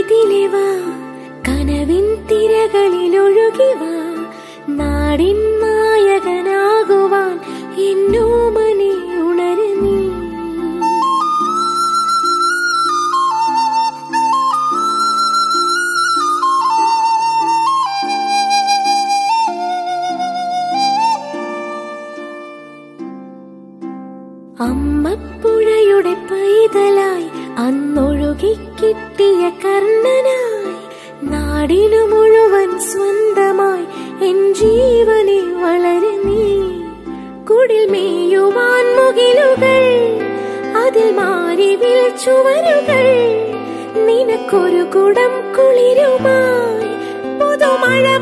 ഇതിലെ വാ കനവിൻ തിരകളിൽ ഒഴുകി വാ നാടിൻ നായകനാകുവാൻ എന്നോമനെ ഉണരു നീ അമ്മപ്പുഴയുടെ പൈതലായി അന്നൊഴുകി കിട്ടിയ കർണനായി നാടിനു മുഴുവൻ സ്വന്തമായി എൻ ജീവനെ വളരെ നീ കുടിൽ മേയുവാൻ മുകിലുകൾ അതിൽ മാറിവിൽ ചുവരുകൾ നിനക്കൊരു കുടം കുളിരുമായി പുതുമഴ